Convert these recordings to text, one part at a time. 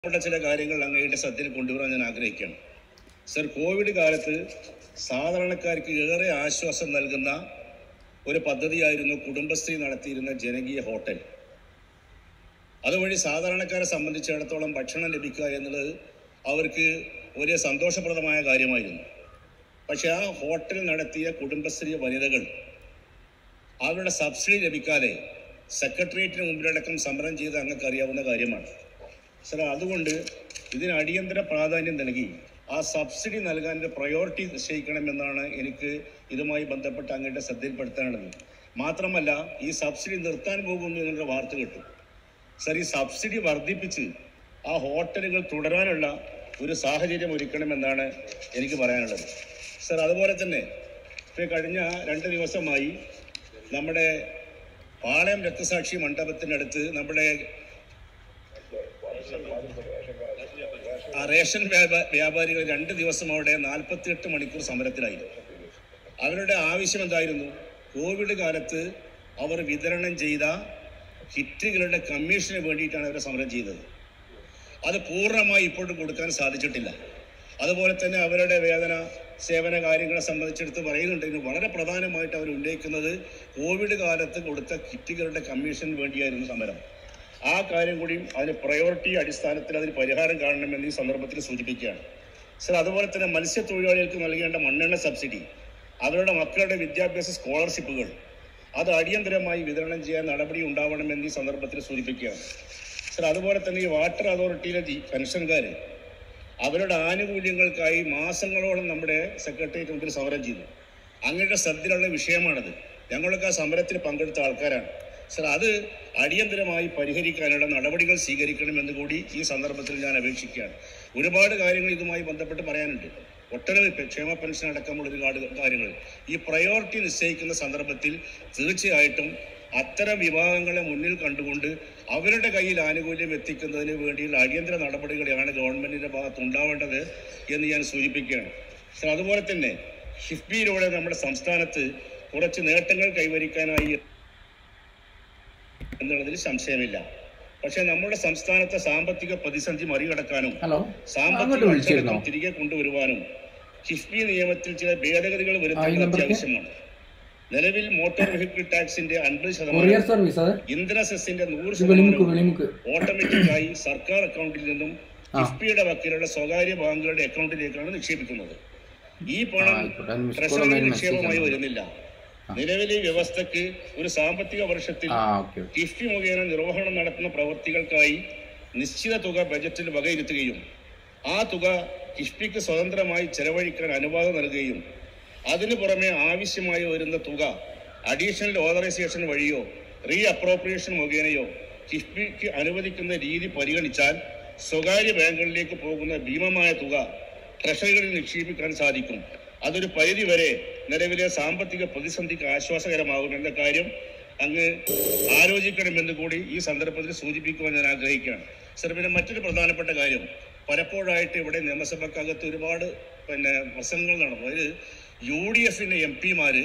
പ്പെട്ട ചില കാര്യങ്ങൾ അങ്ങയുടെ ശ്രദ്ധയിൽ കൊണ്ടുവരാൻ ഞാൻ ആഗ്രഹിക്കുകയാണ് സർ കോവിഡ് കാലത്ത് സാധാരണക്കാർക്ക് ഏറെ ആശ്വാസം നൽകുന്ന ഒരു പദ്ധതിയായിരുന്നു കുടുംബശ്രീ നടത്തിയിരുന്ന ജനകീയ ഹോട്ടൽ അതുവഴി സാധാരണക്കാരെ സംബന്ധിച്ചിടത്തോളം ഭക്ഷണം ലഭിക്കുക എന്നുള്ളത് അവർക്ക് വലിയ സന്തോഷപ്രദമായ കാര്യമായിരുന്നു പക്ഷെ ആ ഹോട്ടൽ നടത്തിയ കുടുംബശ്രീ വനിതകൾ അവരുടെ സബ്സിഡി ലഭിക്കാതെ സെക്രട്ടേറിയറ്റിന് മുമ്പിലടക്കം സമരം ചെയ്ത് അങ്ങക്ക് അറിയാവുന്ന കാര്യമാണ് സർ അതുകൊണ്ട് ഇതിന് അടിയന്തര പ്രാധാന്യം നൽകി ആ സബ്സിഡി നൽകാൻ ഒരു പ്രയോറിറ്റി നിശ്ചയിക്കണമെന്നാണ് എനിക്ക് ഇതുമായി ബന്ധപ്പെട്ട് അങ്ങയുടെ ശ്രദ്ധയിൽപ്പെടുത്താനുള്ളത് മാത്രമല്ല ഈ സബ്സിഡി നിർത്താൻ പോകുന്നു എന്നുള്ള വാർത്ത കിട്ടും സർ ഈ സബ്സിഡി വർദ്ധിപ്പിച്ച് ആ ഹോട്ടലുകൾ തുടരാനുള്ള ഒരു സാഹചര്യം ഒരുക്കണമെന്നാണ് എനിക്ക് പറയാനുള്ളത് സർ അതുപോലെ തന്നെ ഇപ്പോൾ കഴിഞ്ഞ രണ്ട് ദിവസമായി നമ്മുടെ പാളയം രക്തസാക്ഷി മണ്ഡപത്തിനടുത്ത് നമ്മുടെ ആ റേഷൻ വ്യാപാ- വ്യാപാരികൾ രണ്ട് ദിവസം അവിടെ നാൽപ്പത്തിയെട്ട് മണിക്കൂർ സമരത്തിലായിരുന്നു അവരുടെ ആവശ്യം എന്തായിരുന്നു കോവിഡ് കാലത്ത് അവർ വിതരണം ചെയ്ത കിറ്റുകളുടെ കമ്മീഷന് വേണ്ടിയിട്ടാണ് അവർ സമരം ചെയ്തത് അത് പൂർണ്ണമായി ഇപ്പോഴും കൊടുക്കാൻ സാധിച്ചിട്ടില്ല അതുപോലെ തന്നെ അവരുടെ വേതന സേവന കാര്യങ്ങളെ സംബന്ധിച്ചെടുത്ത് പറയുന്നുണ്ടെങ്കിൽ വളരെ പ്രധാനമായിട്ട് അവർ ഉന്നയിക്കുന്നത് കോവിഡ് കാലത്ത് കൊടുത്ത കിറ്റുകളുടെ കമ്മീഷന് വേണ്ടിയായിരുന്നു സമരം ആ കാര്യം കൂടിയും അതിന് പ്രയോറിറ്റി അടിസ്ഥാനത്തിൽ അതിന് പരിഹാരം കാണണമെന്ന് ഈ സന്ദർഭത്തിൽ സൂചിപ്പിക്കുകയാണ് സർ അതുപോലെ തന്നെ മത്സ്യത്തൊഴിലാളികൾക്ക് നൽകേണ്ട മണ്ണെണ്ണ സബ്സിഡി അവരുടെ മക്കളുടെ വിദ്യാഭ്യാസ സ്കോളർഷിപ്പുകൾ അത് അടിയന്തരമായി വിതരണം ചെയ്യാൻ നടപടി ഉണ്ടാവണമെന്ന് ഈ സന്ദർഭത്തിൽ സൂചിപ്പിക്കുകയാണ് സർ അതുപോലെ തന്നെ ഈ വാട്ടർ അതോറിറ്റിയിലെ ജി- പെൻഷൻകാർ അവരുടെ ആനുകൂല്യങ്ങൾക്കായി മാസങ്ങളോളം നമ്മുടെ സെക്രട്ടേറിയറ്റ് മുമ്പിൽ സമരം ചെയ്തു അങ്ങയുടെ ശ്രദ്ധയിലുള്ള വിഷയമാണത് ഞങ്ങളൊക്കെ ആ സമരത്തിൽ പങ്കെടുത്ത ആൾക്കാരാണ് സർ അത് അടിയന്തരമായി പരിഹരിക്കാനുള്ള നടപടികൾ സ്വീകരിക്കണമെന്ന് കൂടി ഈ സന്ദർഭത്തിൽ ഞാൻ അപേക്ഷിക്കുകയാണ് ഒരുപാട് കാര്യങ്ങൾ ഇതുമായി ബന്ധപ്പെട്ട് പറയാനുണ്ട് ഒട്ടനവധി ഇപ്പൊ ക്ഷേമ പെൻഷൻ അടക്കമുള്ള ഒരുപാട് കാര്യങ്ങൾ ഈ പ്രയോറിറ്റി നിശ്ചയിക്കുന്ന സന്ദർഭത്തിൽ തീർച്ചയായിട്ടും അത്തരം വിഭാഗങ്ങളെ മുന്നിൽ കണ്ടുകൊണ്ട് അവരുടെ കയ്യിൽ ആനുകൂല്യം എത്തിക്കുന്നതിന് വേണ്ടിയുള്ള അടിയന്തര നടപടികളാണ് ഗവൺമെന്റിന്റെ ഭാഗത്ത് ഉണ്ടാവേണ്ടത് എന്ന് ഞാൻ സൂചിപ്പിക്കുകയാണ് സർ അതുപോലെ തന്നെ ഹിഫ്ബിയിലൂടെ നമ്മുടെ സംസ്ഥാനത്ത് കുറച്ച് നേട്ടങ്ങൾ കൈവരിക്കാനായി എന്നുള്ളതിൽ സംശയമില്ല പക്ഷേ നമ്മുടെ സംസ്ഥാനത്തെ സാമ്പത്തിക പ്രതിസന്ധി മറികടക്കാനും ഹലോ സാമ്പത്തിക അങ്ങോട്ട് വിളിച്ചിരുന്നോ അച്ചടക്കം തിരികെ കൊണ്ടുവരുവാനും കിഫ്ബി നിയമത്തിൽ ചില ഭേദഗതികൾ ആ, ഈ വരുത്തേണ്ടത് നമ്പർക്ക്? അത്യാവശ്യമാണ് നിലവിൽ മോട്ടോർ വെഹിക്കിൾ ടാക്സിന്റെ അൻപത് കൊറിയർ ശതമാനം സർവീസ് അത് ഇന്ധന സെസ്സിന്റെ നൂറ് ഇത് വെളിമുക്ക് ശതമാനം വെളിമുക്ക് ഓട്ടോമാറ്റിക്കായി സർക്കാർ അക്കൗണ്ടിൽ നിന്നും ആ. കിഫ്ബിയുടെ വക്കീലുള്ള സ്വകാര്യ ബാങ്കുകളുടെ അക്കൗണ്ടിലേക്കാണ് നിക്ഷേപിക്കുന്നത് ഈ ആ, പണം ആയിക്കോട്ടെ മിസ് കോൾ ട്രഷറിയിൽ ഒന്ന് നിക്ഷേപമായി മെസ്സേജ് വരുന്നില്ല നിലവിലെ ഈ വ്യവസ്ഥക്ക് ഒരു സാമ്പത്തിക വർഷത്തിൽ ആ ഓക്കെ ഓക്കെ കിഫ്ബി മുഖേന നിർവഹണം നടത്തുന്ന പ്രവൃത്തികൾക്കായി നിശ്ചിത തുക ബജറ്റിൽ വകയിരുത്തുകയും ആ തുക കിഫ്ബിക്ക് സ്വതന്ത്രമായി ചെലവഴിക്കാൻ അനുവാദം നൽകുകയും അതിനു പുറമെ ആവശ്യമായി വരുന്ന തുക അഡീഷണൽ ഓതറൈസേഷൻ വഴിയോ റീ അപ്രോപ്രിയേഷൻ മുഖേനയോ കിഫ്ബിക്ക് അനുവദിക്കുന്ന രീതി പരിഗണിച്ചാൽ സ്വകാര്യ ബാങ്കുകളിലേക്ക് പോകുന്ന ഭീമമായ തുക ട്രഷറികളിൽ നിക്ഷേപിക്കാൻ സാധിക്കും അതൊരു പരിധി വരെ നിലവിലെ സാമ്പത്തിക പ്രതിസന്ധിക്ക് ആശ്വാസകരമാകും എന്ന കാര്യം അങ്ങ് ആലോചിക്കണമെന്ന് കൂടി ഈ സന്ദർഭത്തിൽ സൂചിപ്പിക്കുവാൻ ഞാൻ ആഗ്രഹിക്കുകയാണ് സർ പിന്നെ മറ്റൊരു പ്രധാനപ്പെട്ട കാര്യം പലപ്പോഴായിട്ട് ഇവിടെ നിയമസഭക്കകത്ത് ഒരുപാട് പിന്നെ പ്രസംഗങ്ങൾ നടന്നു അതിൽ യു ഡി എഫിന്റെ എം പിമാര്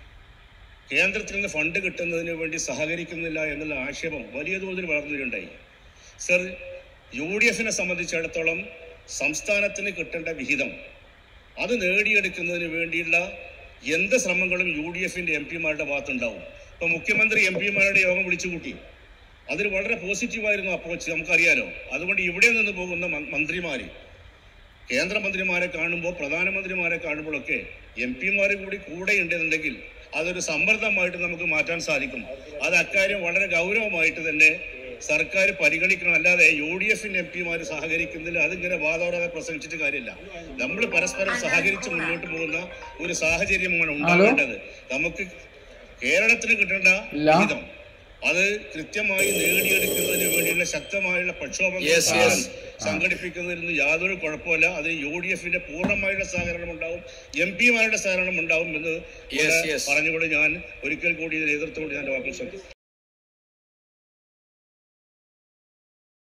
കേന്ദ്രത്തിൽ നിന്ന് ഫണ്ട് കിട്ടുന്നതിന് വേണ്ടി സഹകരിക്കുന്നില്ല എന്നുള്ള ആക്ഷേപം വലിയ തോതിൽ വളർന്നുകയുണ്ടായി സർ യു ഡി എഫിനെ സംബന്ധിച്ചിടത്തോളം സംസ്ഥാനത്തിന് കിട്ടേണ്ട വിഹിതം അത് നേടിയെടുക്കുന്നതിന് വേണ്ടിയുള്ള എന്ത് ശ്രമങ്ങളും യു ഡി എഫിന്റെ എം പിമാരുടെ ഭാഗത്തുണ്ടാവും ഇപ്പൊ മുഖ്യമന്ത്രി എം പിമാരുടെ യോഗം വിളിച്ചു കൂട്ടി അതിൽ വളരെ പോസിറ്റീവായിരുന്നു അപ്രോച്ച് നമുക്കറിയാലോ അതുകൊണ്ട് ഇവിടെ നിന്ന് പോകുന്ന മ- മന്ത്രിമാര് കേന്ദ്രമന്ത്രിമാരെ കാണുമ്പോൾ പ്രധാനമന്ത്രിമാരെ കാണുമ്പോഴൊക്കെ എം പിമാർ കൂടി കൂടെ ഉണ്ടെന്നുണ്ടെങ്കിൽ അതൊരു സമ്മർദ്ദമായിട്ട് നമുക്ക് മാറ്റാൻ സാധിക്കും അത് അക്കാര്യം വളരെ ഗൗരവമായിട്ട് തന്നെ സർക്കാർ പരിഗണിക്കണം അല്ലാതെ യു ഡി എഫിന്റെ എം പിമാർ സഹകരിക്കുന്നില്ല അതിങ്ങനെ വാദോരാതെ പ്രസംഗിച്ചിട്ട് കാര്യമില്ല നമ്മൾ പരസ്പരം സഹകരിച്ച് മുന്നോട്ട് പോകുന്ന ഒരു സാഹചര്യമാണ് ഉണ്ടാവേണ്ടത് നമുക്ക് കേരളത്തിന് കിട്ടേണ്ട ഇല്ല. വിഹിതം അത് കൃത്യമായി നേടിയെടുക്കുന്നതിന് വേണ്ടിയുള്ള ശക്തമായുള്ള പ്രക്ഷോഭം Yes, yes. സംഘടിപ്പിക്കുന്നതിൽ യാതൊരു കുഴപ്പമില്ല അത് യു ഡി എഫിന്റെ പൂർണ്ണമായുള്ള സഹകരണം ഉണ്ടാവും എം പിമാരുടെ സഹകരണം ഉണ്ടാവും എന്ന് Yes, ഇവിടെ yes. പറഞ്ഞുകൊണ്ട് ഞാൻ ഒരിക്കൽ കൂടി ഇതിന് എതിർത്തുകൊണ്ട് ഞാൻ വാക്കുകൾ ശ്രദ്ധിക്കും